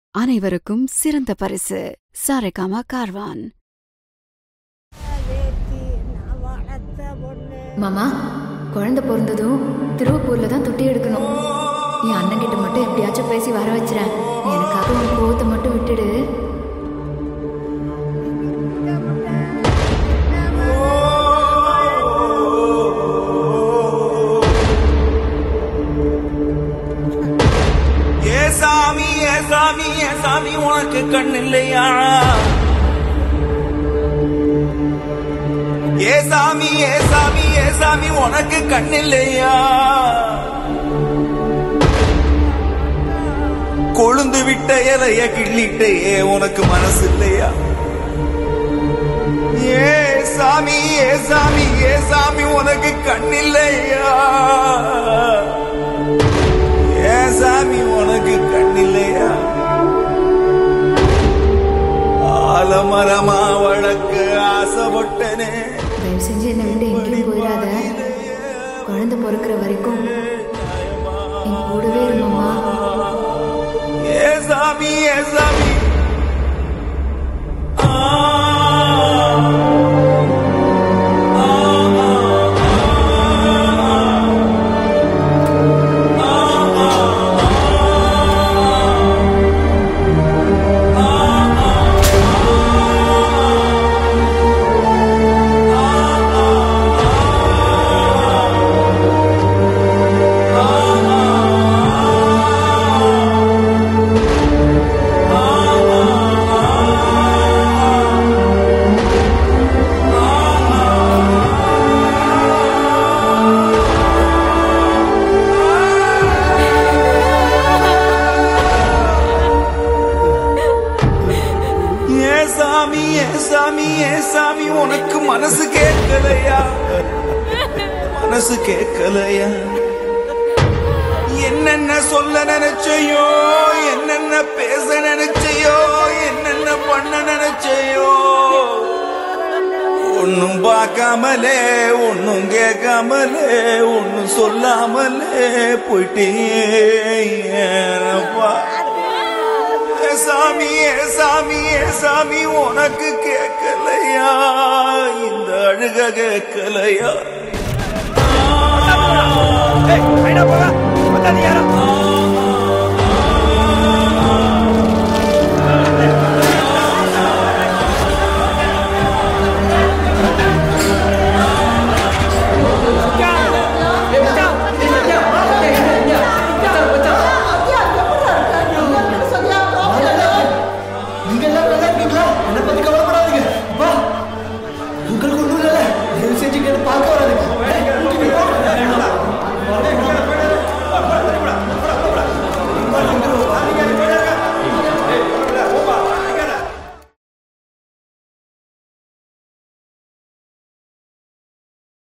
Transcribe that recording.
அனைவருக்கும் சிறந்த பரிசு சாரேகாமா கார்வான் வேட்டி நான் வளர்த்த பொண்ணு மாமா குழந்தை பிறந்ததும் திருவப்பூர்ல தான் தொட்டி எடுக்கணும் என் அண்ணன் கிட்ட மட்டும் எப்படியாச்சும் பேசி வர வச்சிரேன் எனக்காக உன் கோவத்தை மட்டும் விட்டுடு ஏ சாமி ஏ சாமி ஏ சாமி உனக்கு கண் இல்லையா ஏ சாமி ஏ சாமி ஏ சாமி உனக்கு கண் இல்லையா கொழுந்து விட்ட இலைய கிள்ளிட்டு ஏ உனக்கு மனசு இல்லையா ஏ சாமி ஏ சாமி ஏ சாமி உனக்கு கண் இல்லையா ஏன் சாமி உனக்கு கண்ணில்லையா ஆலமரமா வழக்கு ஆசைப்பட்டனே தயவு செஞ்சு என்னை விட்டு எங்கேயும் போயிடாத குழந்தை பிறக்கிற வரைக்கும் என் கூடவே இரு மாமா ஏ சாமி ஏ சாமி ஆ, ஆ, ஏ சாமி ஏ சாமி ஏ சாமி உனக்கு மனசு கேட்கலையா மனசு கேட்கலையா என்னென்ன சொல்ல நினைச்சையோ என்னென்ன பேச நினைச்சையோ என்னென்ன பண்ண நினைச்சையோ ஒன்னும் பார்க்காமலே ஒன்னும் கேட்காமலே ஒன்னும் சொல்லாமலே போயிட்டேப்பா ஏ சாமி ஏ சாமி ஏ சாமி உனக்கு கேட்கலையா இந்த அழுக கேட்கலையா நீங்க எல்லாம் நல்லா இருக்கீங்களா என்ன பத்தி கவலைப்படாதீங்க அப்பா உங்களுக்கு ஒண்ணும் இல்ல தயவு செஞ்சு இங்க பார்க்க வராதீங்க